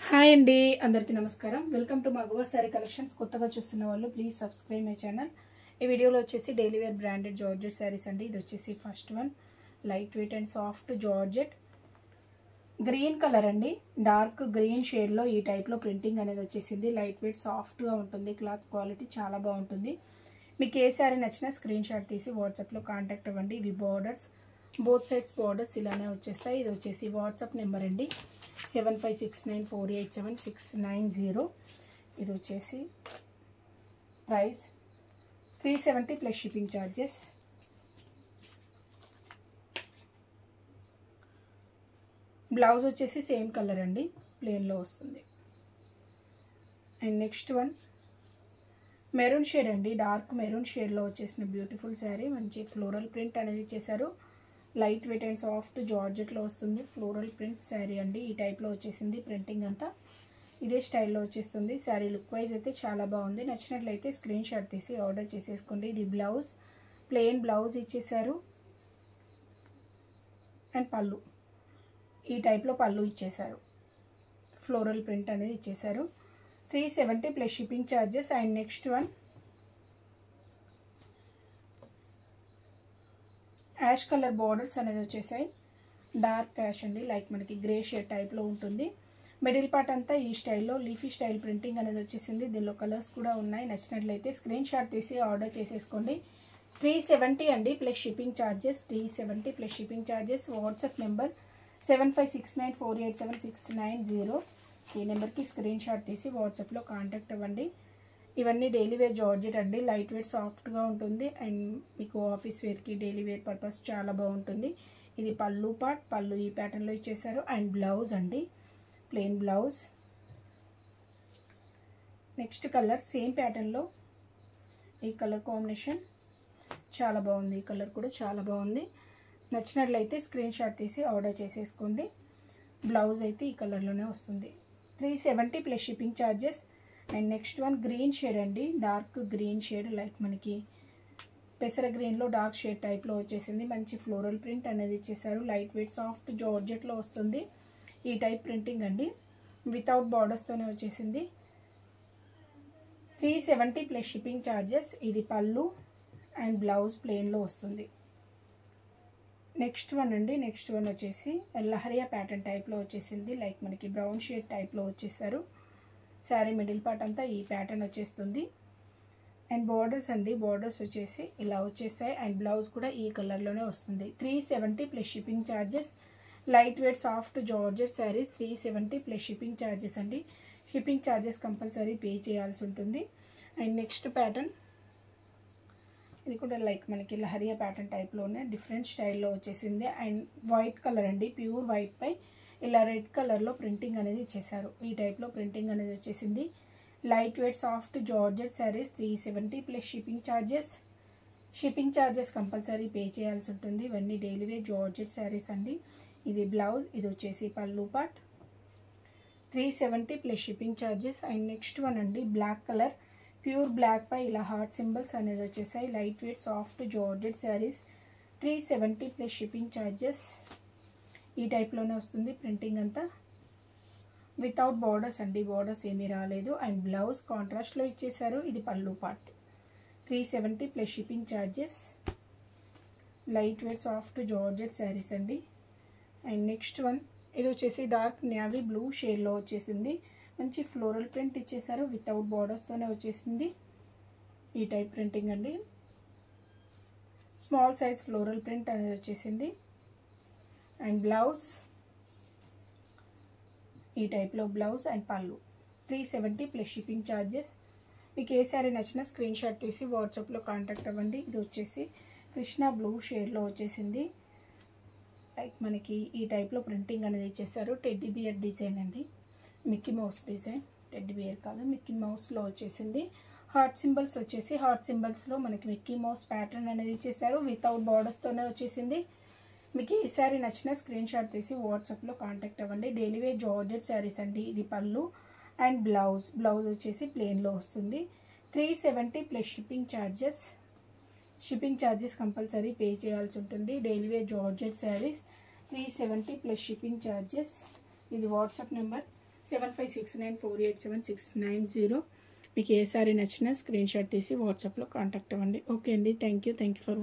hi అండి అందరికీ నమస్కారం welcome to Maguva sari collections కొత్తగా చూస్తున్న వాళ్ళు ప్లీజ్ సబ్స్క్రైబ్ మై ఛానల్ ఈ వీడియోలో వచ్చేసి daily wear branded georgette saris అండి ఇది వచ్చేసి first one light weight and soft georgette green colour అండి డార్క్ గ్రీన్ షేడ్లో ఈ టైప్లో ప్రింటింగ్ అనేది వచ్చేసింది లైట్ వెయిట్ సాఫ్ట్గా ఉంటుంది క్లాత్ క్వాలిటీ చాలా బాగుంటుంది మీకు ఏ శారీ నచ్చినా స్క్రీన్ షాట్ తీసి వాట్సాప్లో కాంటాక్ట్ అవ్వండి ఇవి బార్డర్స్ బోత్ సైడ్స్ బార్డర్స్ ఇలానే వచ్చేస్తాయి ఇది వచ్చేసి వాట్సాప్ నెంబర్ అండి seven five six nine four eight seven six nine zero ఇది వచ్చేసి price three seventy plus shipping charges blouse వచ్చేసి సేమ్ కలర్ అండి ప్లెయిన్లో వస్తుంది and next one maroon shade అండి డార్క్ మెరూన్ షేడ్లో వచ్చేసిన బ్యూటిఫుల్ శారీ మంచి ఫ్లోరల్ ప్రింట్ అనేది ఇచ్చేసారు లైట్ వెయిట్ అండ్ సాఫ్ట్ జార్జెట్లో వస్తుంది ఫ్లోరల్ ప్రింట్ శారీ అండి ఈ టైప్లో వచ్చేసింది ప్రింటింగ్ అంతా ఇదే స్టైల్లో వచ్చేస్తుంది శారీ లుక్ వైజ్ అయితే చాలా బాగుంది నచ్చినట్లయితే స్క్రీన్ షాట్ తీసి ఆర్డర్ చేసేసుకోండి ఇది బ్లౌజ్ ప్లెయిన్ బ్లౌజ్ ఇచ్చేసారు అండ్ పళ్ళు ఈ టైప్లో పళ్ళు ఇచ్చేసారు ఫ్లోరల్ ప్రింట్ అనేది ఇచ్చేసారు three seventy plus shipping charges and next one ash colour borders అనేది వచ్చేసాయి డార్క్ యాష్ అండి లైక్ మనకి గ్రే షేడ్ టైప్లో ఉంటుంది మిడిల్ పార్ట్ అంతా ఈ స్టైల్లో లీఫీ స్టైల్ ప్రింటింగ్ అనేది వచ్చేసింది దీనిలో కలర్స్ కూడా ఉన్నాయి నచ్చినట్లయితే స్క్రీన్ షాట్ తీసి ఆర్డర్ చేసేసుకోండి త్రీ సెవెంటీ అండి plus shipping charges three seventy plus shipping charges WhatsApp number seven five six nine four eight seven six nine zero ఈ నెంబర్కి స్క్రీన్ షాట్ తీసి వాట్సాప్లో కాంటాక్ట్ అవ్వండి ఇవన్నీ డైలీ వేర్ జార్జెట్ అండి లైట్ వెయిట్ సాఫ్ట్గా ఉంటుంది అండ్ మీకు ఆఫీస్ వేర్కి డైలీ వేర్ పర్పస్ చాలా బాగుంటుంది ఇది పళ్ళు పార్ట్ పళ్ళు ఈ ప్యాటర్న్లో ఇచ్చేసారు అండ్ బ్లౌజ్ అండి plain blouse next colour same ప్యాటర్న్లో ఈ కలర్ కాంబినేషన్ చాలా బాగుంది ఈ కలర్ కూడా చాలా బాగుంది నచ్చినట్లయితే స్క్రీన్ షాట్ తీసి ఆర్డర్ చేసేసుకోండి బ్లౌజ్ అయితే ఈ కలర్లోనే వస్తుంది three seventy plus shipping charges and next one green shade అండి డార్క్ గ్రీన్ షేడ్ లైక్ మనకి పెసర గ్రీన్లో డార్క్ షేడ్ టైప్లో వచ్చేసింది మంచి ఫ్లోరల్ ప్రింట్ అనేది ఇచ్చేసారు లైట్ వెయిట్ సాఫ్ట్ జార్జెట్లో వస్తుంది ఈ టైప్ ప్రింటింగ్ అండి వితౌట్ బార్డర్స్తోనే వచ్చేసింది three seventy plus shipping charges ఇది పళ్ళు అండ్ బ్లౌజ్ ప్లెయిన్లో వస్తుంది నెక్స్ట్ వన్ అండి నెక్స్ట్ వన్ వచ్చేసి లహరియా ప్యాటర్న్ టైప్లో వచ్చేసింది లైక్ మనకి బ్రౌన్ షేడ్ టైప్లో వచ్చేసారు శారీ మిడిల్ పార్ట్ అంతా ఈ ప్యాటర్న్ వచ్చేస్తుంది అండ్ బార్డర్స్ అండి బార్డర్స్ వచ్చేసి ఇలా వచ్చేస్తాయి అండ్ బ్లౌజ్ కూడా ఈ కలర్లోనే వస్తుంది three seventy plus shipping charges light weight soft georgette saris three seventy plus shipping charges అండి షిప్పింగ్ ఛార్జెస్ కంపల్సరీ పే చేయాల్సి ఉంటుంది అండ్ నెక్స్ట్ ప్యాటర్న్ ఇది కూడా లైక్ మనకి లహరియా ప్యాటర్న్ టైప్లోనే డిఫరెంట్ స్టైల్లో వచ్చేసింది అండ్ వైట్ కలర్ అండి ప్యూర్ వైట్ పై ఇలా రెడ్ కలర్లో ప్రింటింగ్ అనేది ఇచ్చేసారు ఈ టైప్లో ప్రింటింగ్ అనేది వచ్చేసింది light weight soft georgette saris three seventy plus shipping charges shipping charges compulsory pay చేయాల్సి ఉంటుంది ఇవన్నీ డైలీ వేర్ జార్జెట్ శారీస్ అండి ఇది బ్లౌజ్ ఇది వచ్చేసి పళ్ళు part three seventy plus shipping charges and next one అండి బ్లాక్ కలర్ ప్యూర్ బ్లాక్ పై ఇలా హార్ట్ సింబల్స్ అనేది వచ్చేసాయి light weight soft georgette saris three seventy plus shipping charges ఈ టైప్లోనే వస్తుంది ప్రింటింగ్ అంతా వితౌట్ బార్డర్స్ అండి బార్డర్స్ ఏమీ రాలేదు అండ్ బ్లౌజ్ కాంట్రాస్ట్లో ఇచ్చేసారు ఇది పళ్ళు part three seventy plus shipping charges light weight soft georgette saris అండి అండ్ నెక్స్ట్ వన్ ఇది వచ్చేసి డార్క్ నేవీ బ్లూ షేడ్లో వచ్చేసింది మంచి ఫ్లోరల్ ప్రింట్ ఇచ్చేసారు వితౌట్ బార్డర్స్తోనే వచ్చేసింది ఈ టైప్ ప్రింటింగ్ అండి స్మాల్ సైజ్ ఫ్లోరల్ ప్రింట్ అనేది వచ్చేసింది అండ్ బ్లౌజ్ ఈ టైప్లో బ్లౌజ్ అండ్ పళ్ళు three seventy plus shipping charges మీకు ఏ శారీ నచ్చినా స్క్రీన్ షాట్ తీసి వాట్సాప్లో కాంటాక్ట్ అవ్వండి ఇది వచ్చేసి కృష్ణ బ్లూ షేడ్లో వచ్చేసింది లైక్ మనకి ఈ టైప్లో ప్రింటింగ్ అనేది ఇచ్చేసారు టెడ్డీ బియర్ డిజైన్ అండి Mickey Mouse design teddy bear కాదు మిక్కీ మౌస్లో వచ్చేసింది హార్ట్ సింబల్స్ వచ్చేసి హార్ట్ సింబల్స్లో మనకి మిక్కీ మౌస్ ప్యాటర్న్ అనేది ఇచ్చేసారు వితౌట్ బార్డర్స్తోనే వచ్చేసింది మీకు ఈ శారీ నచ్చిన స్క్రీన్ షాట్ తీసి వాట్సాప్లో కాంటాక్ట్ అవ్వండి డైలీ వేర్ జార్జెట్ శారీస్ అండి ఇది పళ్ళు అండ్ బ్లౌజ్ బ్లౌజ్ వచ్చేసి ప్లెయిన్లో వస్తుంది three seventy plus shipping charges shipping charges compulsory pay చేయాల్సి ఉంటుంది daily wear georgette saris three seventy plus shipping charges ఇది WhatsApp number seven five six nine four eight seven six nine zero మీకు ఏ సారీ నచ్చినా screen shot తీసి వాట్సాప్లో contact అవ్వండి okay అండి thank you thank you for